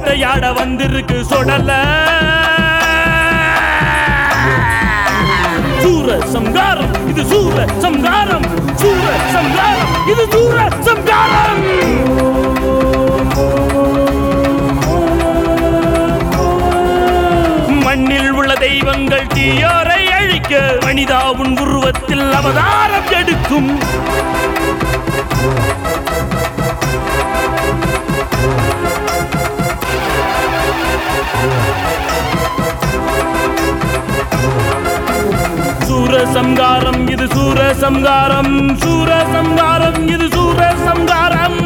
வேட்டையாட வந்திருக்கு சொடல சூர சம்காரம் இது சூர சம்காரம் சூர சம்காரம் இது சூர சம்காரம் மண்ணில் உள்ள தெய்வங்கள் தீயோரை அழிக்க மனிதா உன் உருவத்தில் அவதாரம் எடுக்கும் சூர சம்காரம் இது சூர சம்காரம் சூர சம்காரம் இது சூர சம்காரம்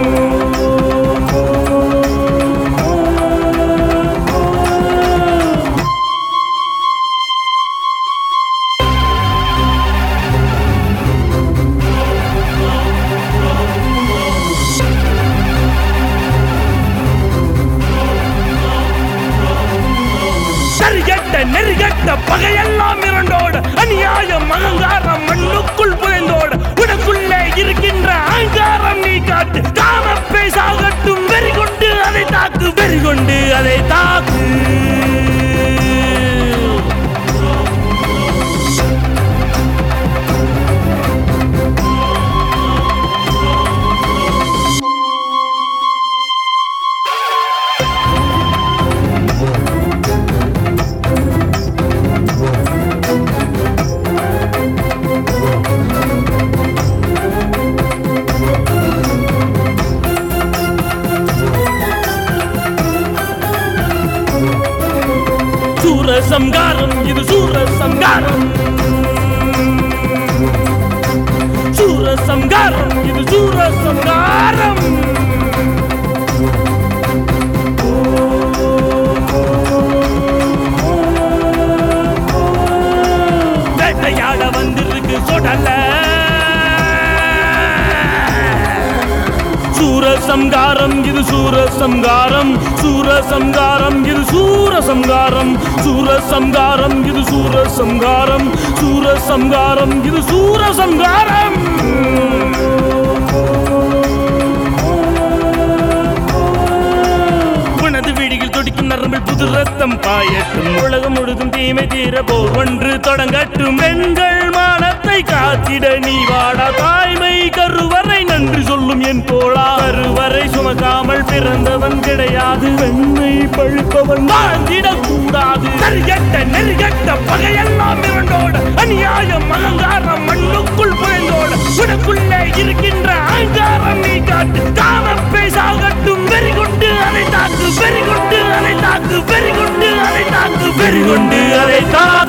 சரிகட்ட நெறிகட்ட பகையெல்லாம் இரண்டோட அநியாயம் அகங்காரம் மண்ணுக்குள் புதைந்தோட உனக்குள்ளே இருக்கின்ற அகங்காரம் நீ காட்டு காம பேசாகட்டும் வெறி கொண்டு அதை தாக்கு வெறி கொண்டு அதை தாக்கு சூர சம்காரம் இது சூர சம்காரம் சூர சம்காரம் இது சூர சம்காரம் வேட்டையாட வந்திருக்கு சொடல சூர சம்காரம் இது சூர சம்காரம் சூர சம்காரம் இது சூர சம்காரம் சூர சம்காரம் இது சூர சம்காரம் சூர சம்காரம் இது சூர சம்காரம் உனது விழியில் துடிக்கும் நரம்பில் புது ரத்தம் பாயட்டும் உலகம் முழுதும் தீமை தீர போர் ஒன்று தொடங்கட்டும் பெண்கள் மானத்தை காத்திட நீ வாடா தாய்மை கருவறை நன்றி சொல்லும் என் தோழா கருவறை சுமக்காமல் பிறந்தவன் கிடையாது வெண்மை பழுப்பவன் வாழ்ந்திடக் கூடாது நெறிகட்ட நெறிகட்ட பகையெல்லாம் இரண்டோட அநியாயம் அலங்காரம் மண்ணுக்குள் புயந்தோட உனக்குள்ளே இருக்கின்ற அகங்காரம் நீ காட்டு காம பேசாகட்டும் வெறி கொண்டு அதை தாக்கு வெறி கொண்டு அதை தாக்கு வெறி கொண்டு அதை தாக்கு வெறி கொண்டு அதை தாக்கு